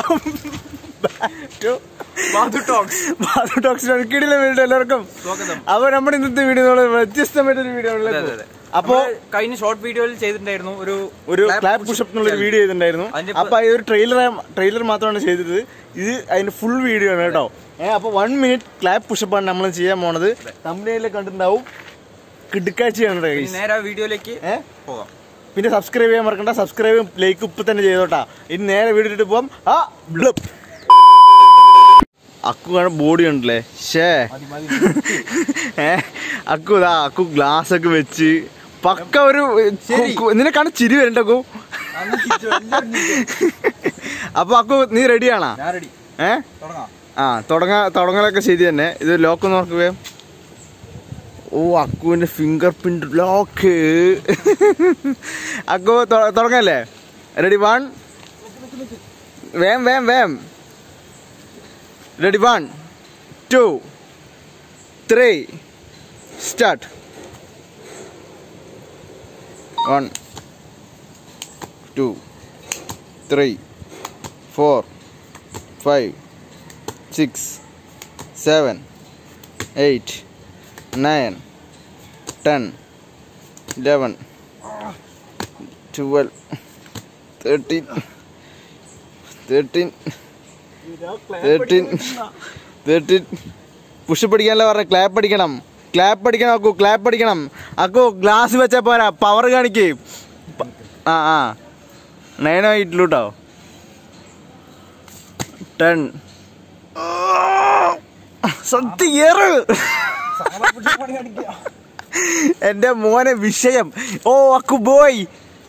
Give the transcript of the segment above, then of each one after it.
Welcome ടോക്സിന് കിടിലെ video എല്ലാവർക്കും സ്വാഗതം. അപ്പൊ നമ്മുടെ ഇന്നത്തെ വീഡിയോ വ്യത്യസ്തമായിട്ടൊരു വീഡിയോ അതെ, അതെ. അപ്പൊ നമ്മള് കഴിഞ്ഞ ഷോർട്ട് വീഡിയോയിൽ ചെയ്തിട്ടുണ്ടായിരുന്നു ഒരു ഒരു clap ക്ലാപ്പ് push-up പുഷപ്പ് എന്നുള്ള ഒരു challenge. വീഡിയോ ചെയ്തിട്ടുണ്ടായിരുന്നു അതിന്റെ അപ്പൊ ഇത് ഒരു ട്രെയിലർ ട്രെയിലർ മാത്രമാണ് ചെയ്തത് ഇത് അതിന്റെ ഫുൾ വീഡിയോ ആണ് കേട്ടോ ഏഹ് അപ്പൊ വൺ മിനിറ്റ് ക്ലാപ്പ് പുഷപ്പ് ആണ് നമ്മൾ ചെയ്യാൻ പോണത് തമിഴിൽ കണ്ടിട്ടുണ്ടാവും കിടുക്കാഴ്ചയാണ് ഇനി guys. നേരെ ആ വീഡിയോയിലേക്ക് ഏഹ് പോകാം പിന്നെ സബ്സ്ക്രൈബ് ചെയ്യാൻ മറക്കണ്ട സബ്സ്ക്രൈബ് ലൈക്ക് ഇപ്പൊ തന്നെ ചെയ്തോട്ടാ ഇനി നേരെ വീഡിയോ ഇട്ടിട്ട് പോവാം ആ ബ്ലപ്പ് അക്കു കാണാൻ ബോഡി ഉണ്ടല്ലേ ഷേ ഏ അക്കു ഇതാ അക്കു ഗ്ലാസ് ഒക്കെ വെച്ച് പക്ക ഒരു ശരി. കു- നിന്നെ കാണാൻ ചിരി വരണ്ട അക്കു അപ്പൊ അക്കു നീ റെഡിയാണാ ഞാൻ റെഡി ഏ തുടങ്ങാം ആ തുടങ്ങാ തുടങ്ങലൊക്കെ ശരി തന്നെ ഇത് ലോക്ക് നോക്കുകയും ഓ അക്കുവിന്റെ ഫിംഗർ പ്രിന്റ് ലോക്ക് അക്കു തൊ- തുടങ്ങല്ലേ റെഡി വൺ വേം വേം വേം ready one two three start one two three four five six, seven, eight, nine, ten, eleven, twelve, thirteen, thirteen, thirteen, thirteen. Push പഠിക്കാനല്ല പറഞ്ഞ ക്ലാപ്പ് പഠിക്കണം ക്ലാപ്പ് പഠിക്കണം അക്കു ക്ലാപ്പ് പഠിക്കണം അക്കു ഗ്ലാസ് വെച്ചാ പോരാ പവർ കാണിക്ക് പ- ആ ആ നയനോ ഇട്ടില്ലൂട്ടോ ടെൻ സത്യം ഏറ് എന്റെ മോനെ വിഷയം ഓ അക്കു ബോയ്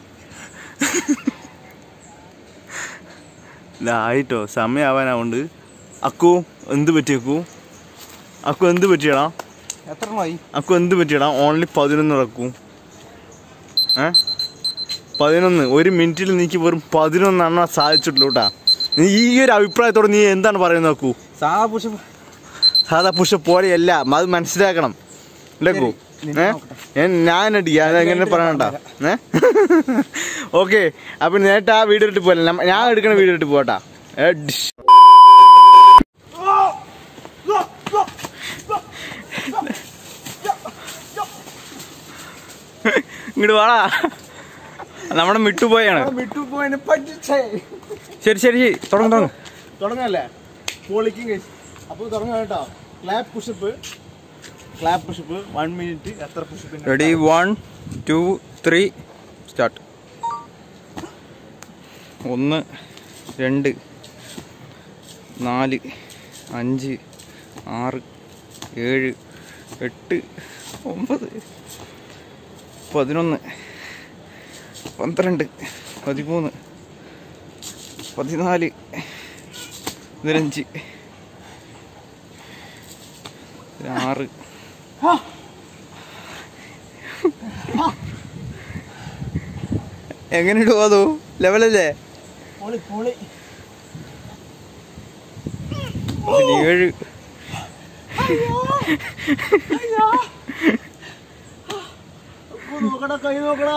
ആയിട്ടോ സമയാവാനാവുണ്ട് അക്കു എന്ത് പറ്റി അക്കു അക്കു എന്ത് പറ്റിയടാ എത്ര എണ്ണമായി അക്കു എന്ത് പറ്റിയടാ ഓൺലി പതിനൊന്ന് നടക്കും ഏ പതിനൊന്ന് ഒരു മിനിറ്റിൽ നീക്ക് വെറും പതിനൊന്നെണ്ണ സാധിച്ചിട്ടുള്ളൂ കേട്ടാ നീ ഈ ഒരു അഭിപ്രായത്തോടെ നീ എന്താണ് പറയുന്നത് അക്കു സാധാ പുഷപ്പ് സാധാ പുഷ പോലെയല്ല അത് മനസ്സിലാക്കണം ഇല്ലക്കു നിന്നെ ഏ ഞാൻ അടിക്കാം അതെങ്ങനെ പറയണ്ട ഏ ഓക്കെ അപ്പൊ നേരിട്ട് ആ വീഡിയോ ഇട്ട് പോലെ ഞാൻ എടുക്കണ വീഡിയോ ഇട്ട് പോട്ടാ ഏ, ഡിഷ്. ഇങ്ങോട്ട് വാടാ നമ്മുടെ മിട്ടുപോയാണ് വിട്ടുപോയതിനെ പറ്റിച്ചേ ശരി ശരി ശരി തുടങ്ങും തുടങ്ങും തുടങ്ങല്ലേ പൊളിക്കും കേസ് അപ്പോൾ തുടങ്ങാം കേട്ടോ clap pushup clap pushup one minute എത്ര pushup ready one two three start ഒന്ന് രണ്ട് നാല് അഞ്ച് ആറ് ഏഴ് എട്ട് ഒമ്പത് പതിനൊന്ന് പന്ത്രണ്ട് പതിമൂന്ന് പതിനാല് പതിനഞ്ച് ആറ് എങ്ങനെയുണ്ട് അതോ ലെവലല്ലേ പൊളി പൊളി ഏഴ് നോക്കടാ കൈ നോക്കടാ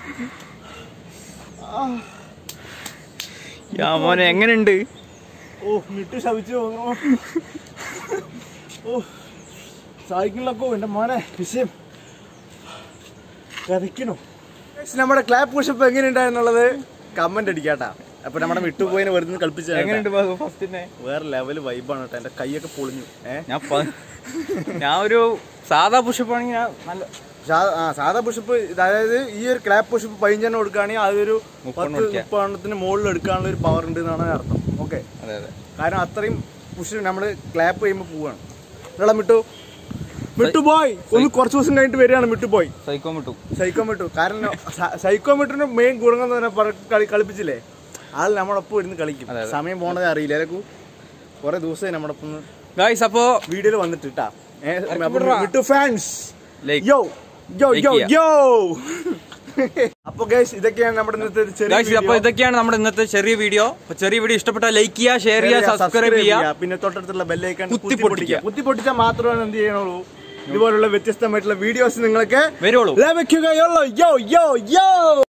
യാ മോനെ എങ്ങനെയുണ്ട് ഓ മിട്ട് ശവിച്ചു പോകണോ ഓ സായിക്കിളക്കോ എൻ്റെ മോനെ വിഷയം കഥയ്ക്കണോ നമ്മുടെ ക്ലാപ്പ് പുഷപ്പ് എങ്ങനെയുണ്ടായെന്നുള്ളത് കമന്റ് അടിക്കാട്ടാ അപ്പൊ നമ്മുടെ വിട്ടുപോയിനെ വെറുതെ കളിപ്പിച്ച എങ്ങനെയുണ്ട് ഫസ്റ്റിനെ വേറെ ലെവൽ വൈബാണ് കേട്ടോ എന്റെ കൈയൊക്കെ പൊളിഞ്ഞു ഏഹ് ഞാൻ പ- ഞാൻ ഒരു സാധാ പുഷപ്പ് ആണെങ്കിൽ ഞാൻ നല്ല സാ- ആ, സാധാ പുഷപ്പ് അതായത് ഈ ഒരു ക്ലാപ്പ് പുഷപ്പ് പതിനഞ്ചെണ്ണം കൊടുക്കുകയാണെങ്കിൽ അതൊരു മുപ്പെണ്ണം പത്ത് അടിക്കാം. മുപ്പെണ്ണത്തിന് മുകളിൽ എടുക്കാനുള്ള ഒരു പവർ ഉണ്ട് എന്നാണ് അർത്ഥം ഓക്കെ അതെ അതെ കാരണം അത്രയും പുഷ് നമ്മൾ ക്ലാപ്പ് ചെയ്യുമ്പോൾ പോവാണ് വെള്ളം മിട്ടു മിട്ടു പോയി ഒന്ന് കുറച്ച് ദിവസം കഴിഞ്ഞിട്ട് വരികയാണ് മിട്ടു പോയി സൈക്കോ വിട്ടു സൈക്കോ മിട്ടു കാരണം സൈക്കോ മിട്ടുന്റെ മെയിൻ ഗുണം എന്ന് പറഞ്ഞാൽ പറ- കളി കളിപ്പിച്ചില്ലേ ആൾ നമ്മളൊപ്പം ഇരുന്ന് കളിക്കും അതെ, അതെ. സമയം പോണത് അറിയില്ല അതൊക്കെ കുറെ ദിവസമായി നമ്മളൊപ്പം ഗായ്സ് അപ്പോ വീഡിയോയിൽ വന്നിട്ട് കേട്ടാ വിടറാ. മിട്ടു ഫാൻസ് ലൈക്ക് യോ യോ Like യോ ചെയ്യാം. യോ അപ്പൊ ഗൈസ് ഇതൊക്കെയാണ് നമ്മുടെ ഇന്നത്തെ ഒരു ചെറിയ ഗായ്സ് അപ്പൊ video. ഇതൊക്കെയാണ് നമ്മുടെ ഇന്നത്തെ ചെറിയ വീഡിയോ അപ്പൊ ചെറിയ വീഡിയോ ഇഷ്ടപ്പെട്ടാൽ ലൈക്ക് ചെയ്യുക ഷെയർ ചെയ്യുക Share സബ്സ്ക്രൈബ് ചെയ്യുക പിന്നെ തൊട്ടടുത്തുള്ള ബെല്ലൈക്കൺ കുത്തി കുത്തി പൊട്ടിക്കുക. പൊട്ടിക്കുക കുത്തി പൊട്ടിച്ചാൽ മാത്രമാണ് എന്ത് ചെയ്യണുള്ളൂ ഇതുപോലുള്ള വ്യത്യസ്തമായിട്ടുള്ള വീഡിയോസ് നിങ്ങൾക്ക് വരുവുള്ളൂ ലഭിക്കുകയുള്ളൂ യോ യോ യോ